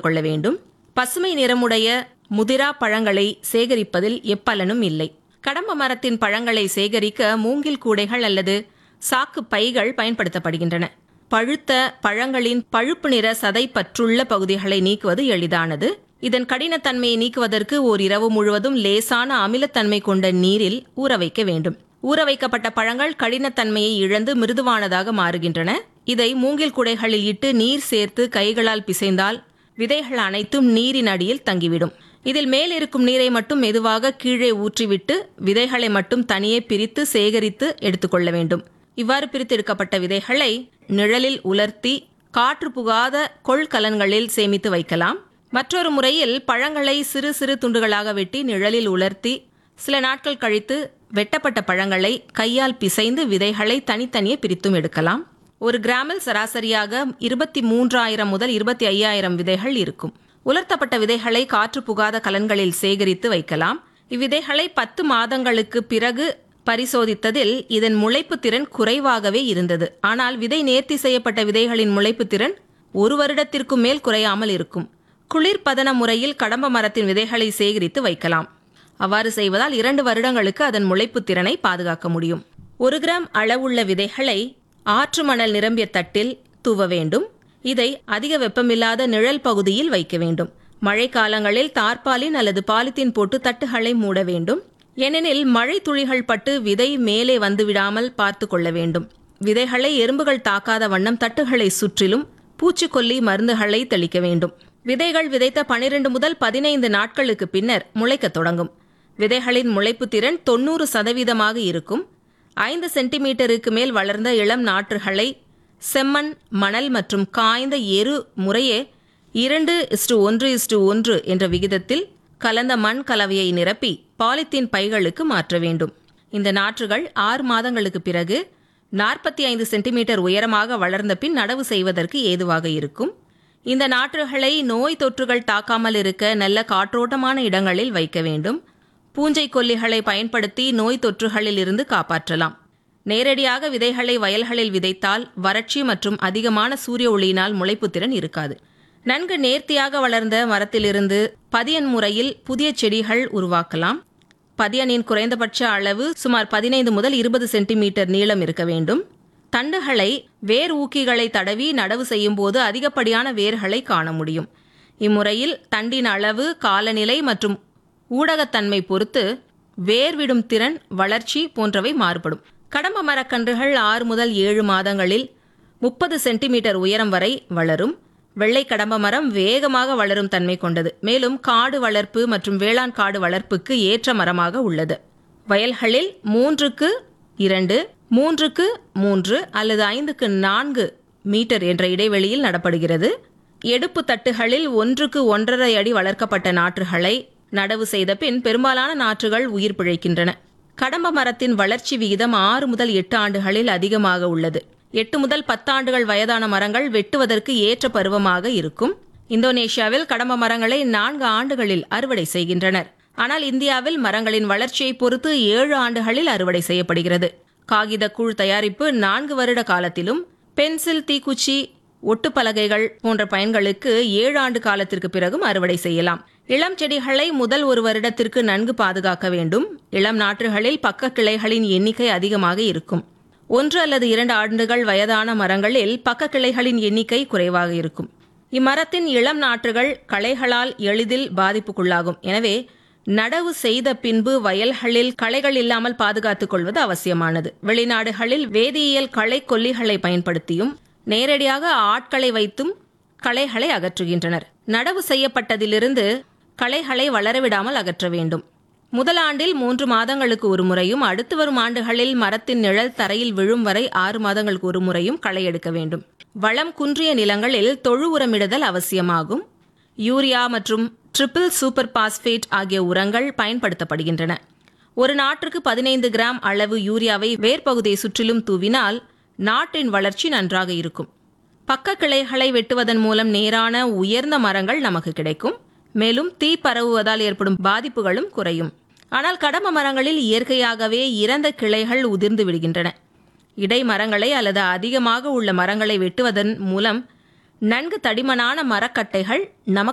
கொள்ள வேண்டும் பசுமை நிறமுடைய முதிரா பழங்களை சேகரிப்பதில் எப்பலனும் இல்லை கடம்ப மரத்தின் பழங்களை சேகரிக்க மூங்கில் கூடைகள் அல்லது சாக்கு பைகள் பயன்படுத்தப்படுகின்றன பழுத்த பழங்களின் பழுப்பு நிற சதை பற்றுள்ள பகுதிகளை நீக்குவது எளிதானது இதன் கடினத்தன்மையை நீக்குவதற்கு ஓர் இரவு முழுவதும் லேசான அமிலத்தன்மை கொண்ட நீரில் ஊற வைக்க வேண்டும் ஊற வைக்கப்பட்ட பழங்கள் கடினத்தன்மையை இழந்து மிருதுவானதாக மாறுகின்றன இதை மூங்கில் குடைகளில் இட்டு நீர் சேர்த்து கைகளால் பிசைந்தால் விதைகள் அனைத்தும் நீரின் அடியில் தங்கிவிடும் இதில் மேல் இருக்கும் நீரை மட்டும் மெதுவாக கீழே ஊற்றிவிட்டு விதைகளை மட்டும் தனியே பிரித்து சேகரித்து எடுத்துக்கொள்ள வேண்டும் இவ்வாறு பிரித்து எடுக்கப்பட்ட விதைகளை நிழலில் உலர்த்தி காற்று புகாத கொள்கலன்களில் சேமித்து வைக்கலாம் மற்றொரு முறையில் பழங்களை சிறு சிறு துண்டுகளாக வெட்டி நிழலில் உலர்த்தி சில நாட்கள் கழித்து வெட்டப்பட்ட பழங்களை கையால் பிசைந்து விதைகளை தனித்தனியே பிரித்தும் எடுக்கலாம் ஒரு கிராமில் சராசரியாக இருபத்தி மூன்றாயிரம் முதல் இருபத்தி ஐயாயிரம் விதைகள் இருக்கும் உலர்த்தப்பட்ட விதைகளை காற்று புகாத கலன்களில் சேகரித்து வைக்கலாம் இவ்விதைகளை பத்து மாதங்களுக்கு பிறகு பரிசோதித்ததில் இதன் முளைப்பு திறன் குறைவாகவே இருந்தது ஆனால் விதை நேர்த்தி செய்யப்பட்ட விதைகளின் முளைப்பு திறன் ஒரு வருடத்திற்கும் மேல் குறையாமல் இருக்கும் குளிர்பதன முறையில் கடம்ப மரத்தின் விதைகளை சேகரித்து வைக்கலாம் அவ்வாறு செய்வதால் இரண்டு வருடங்களுக்கு அதன் முளைப்பு திறனை பாதுகாக்க முடியும் ஒரு கிராம் அளவுள்ள விதைகளை ஆற்று மணல் நிரம்பிய தட்டில் தூவ வேண்டும் இதை அதிக வெப்பமில்லாத நிழல் பகுதியில் வைக்க வேண்டும் மழை காலங்களில் தார்பாலின் அல்லது பாலித்தீன் போட்டு தட்டுகளை மூட வேண்டும் ஏனெனில் மழை துளிகள் பட்டு விதை மேலே வந்துவிடாமல் பார்த்து கொள்ள வேண்டும் விதைகளை எறும்புகள் தாக்காத வண்ணம் தட்டுகளை சுற்றிலும் பூச்சிக்கொல்லி மருந்துகளை தெளிக்க வேண்டும் விதைகள் விதைத்த பனிரெண்டு முதல் பதினைந்து நாட்களுக்கு பின்னர் முளைக்கத் தொடங்கும் விதைகளின் முளைப்பு திறன் தொண்ணூறு சதவீதமாக இருக்கும் ஐந்து சென்டிமீட்டருக்கு மேல் வளர்ந்த இளம் நாற்றுகளை செம்மண் மணல் மற்றும் காய்ந்த எரு முறையே இரண்டு இஸ்டு ஒன்று இஸ்டு ஒன்று என்ற விகிதத்தில் கலந்த மண் கலவையை நிரப்பி பாலித்தீன் பைகளுக்கு மாற்ற வேண்டும் இந்த நாற்றுகள் ஆறு மாதங்களுக்கு பிறகு நாற்பத்தி ஐந்து சென்டிமீட்டர் உயரமாக வளர்ந்த பின் நடவு செய்வதற்கு ஏதுவாக இருக்கும் இந்த நாற்றுகளை நோய் தொற்றுகள் தாக்காமல் இருக்க நல்ல காற்றோட்டமான இடங்களில் வைக்க வேண்டும் பூஞ்சை கொல்லிகளை பயன்படுத்தி நோய் தொற்றுகளில் இருந்து காப்பாற்றலாம் நேரடியாக விதைகளை வயல்களில் விதைத்தால் வறட்சி மற்றும் அதிகமான சூரிய ஒளியினால் முளைப்பு திறன் இருக்காது நன்கு நேர்த்தியாக வளர்ந்த மரத்திலிருந்து பதியன் முறையில் புதிய செடிகள் உருவாக்கலாம் பதியனின் குறைந்தபட்ச அளவு சுமார் பதினைந்து முதல் இருபது சென்டிமீட்டர் நீளம் இருக்க வேண்டும் தண்டுகளை வேர் ஊக்கிகளை தடவி நடவு செய்யும் போது அதிகப்படியான வேர்களை காண முடியும் இம்முறையில் தண்டின் அளவு காலநிலை மற்றும் ஊடகத்தன்மை பொறுத்து வேர்விடும் திறன் வளர்ச்சி போன்றவை மாறுபடும் கடம்ப மரக்கன்றுகள் ஆறு முதல் ஏழு மாதங்களில் முப்பது சென்டிமீட்டர் உயரம் வரை வளரும் வெள்ளை கடம்ப மரம் வேகமாக வளரும் தன்மை கொண்டது மேலும் காடு வளர்ப்பு மற்றும் வேளாண் காடு வளர்ப்புக்கு ஏற்ற மரமாக உள்ளது வயல்களில் மூன்றுக்கு இரண்டு மூன்றுக்கு மூன்று அல்லது ஐந்துக்கு நான்கு மீட்டர் என்ற இடைவெளியில் நடப்படுகிறது எடுப்பு தட்டுகளில் ஒன்றுக்கு ஒன்றரை அடி வளர்க்கப்பட்ட நாற்றுகளை நடவு செய்த பின் பெரும்பாலான நாற்றுகள் உயிர் பிழைக்கின்றன கடம்ப மரத்தின் வளர்ச்சி விகிதம் ஆறு முதல் எட்டு ஆண்டுகளில் அதிகமாக உள்ளது எட்டு முதல் பத்தாண்டுகள் வயதான மரங்கள் வெட்டுவதற்கு ஏற்ற பருவமாக இருக்கும் இந்தோனேஷியாவில் கடம்ப மரங்களை நான்கு ஆண்டுகளில் அறுவடை செய்கின்றனர் ஆனால் இந்தியாவில் மரங்களின் வளர்ச்சியை பொறுத்து ஏழு ஆண்டுகளில் அறுவடை செய்யப்படுகிறது காகித கூழ் தயாரிப்பு நான்கு வருட காலத்திலும் பென்சில் தீக்குச்சி ஒட்டுப்பலகைகள் போன்ற பயன்களுக்கு ஏழு ஆண்டு காலத்திற்கு பிறகும் அறுவடை செய்யலாம் இளம் செடிகளை முதல் ஒரு வருடத்திற்கு நன்கு பாதுகாக்க வேண்டும் இளம் நாற்றுகளில் பக்க கிளைகளின் எண்ணிக்கை அதிகமாக இருக்கும் ஒன்று அல்லது இரண்டு ஆண்டுகள் வயதான மரங்களில் பக்க கிளைகளின் எண்ணிக்கை குறைவாக இருக்கும் இம்மரத்தின் இளம் நாற்றுகள் களைகளால் எளிதில் பாதிப்புக்குள்ளாகும் எனவே நடவு செய்த பின்பு வயல்களில் களைகள் இல்லாமல் பாதுகாத்துக் கொள்வது அவசியமானது வெளிநாடுகளில் வேதியியல் களை கொல்லிகளை பயன்படுத்தியும் நேரடியாக ஆட்களை வைத்தும் களைகளை அகற்றுகின்றனர் நடவு செய்யப்பட்டதிலிருந்து களைகளை வளரவிடாமல் அகற்ற வேண்டும் முதல் ஆண்டில் மூன்று மாதங்களுக்கு ஒரு முறையும் அடுத்து வரும் ஆண்டுகளில் மரத்தின் நிழல் தரையில் விழும் வரை ஆறு மாதங்களுக்கு ஒரு முறையும் களை எடுக்க வேண்டும் வளம் குன்றிய நிலங்களில் தொழு உரமிடுதல் அவசியமாகும் யூரியா மற்றும் ட்ரிபிள் சூப்பர் பாஸ்பேட் ஆகிய உரங்கள் பயன்படுத்தப்படுகின்றன ஒரு நாற்றுக்கு பதினைந்து கிராம் அளவு யூரியாவை வேர்பகுதியை சுற்றிலும் தூவினால் நாட்டின் வளர்ச்சி நன்றாக இருக்கும் பக்க கிளைகளை வெட்டுவதன் மூலம் நேரான உயர்ந்த மரங்கள் நமக்கு கிடைக்கும் மேலும் தீ பரவுவதால் ஏற்படும் பாதிப்புகளும் குறையும் ஆனால் கடம்ப மரங்களில் இயற்கையாகவே இறந்த கிளைகள் உதிர்ந்து விடுகின்றன இடை மரங்களை அல்லது அதிகமாக உள்ள மரங்களை வெட்டுவதன் மூலம் நன்கு தடிமனான மரக்கட்டைகள் நமக்கு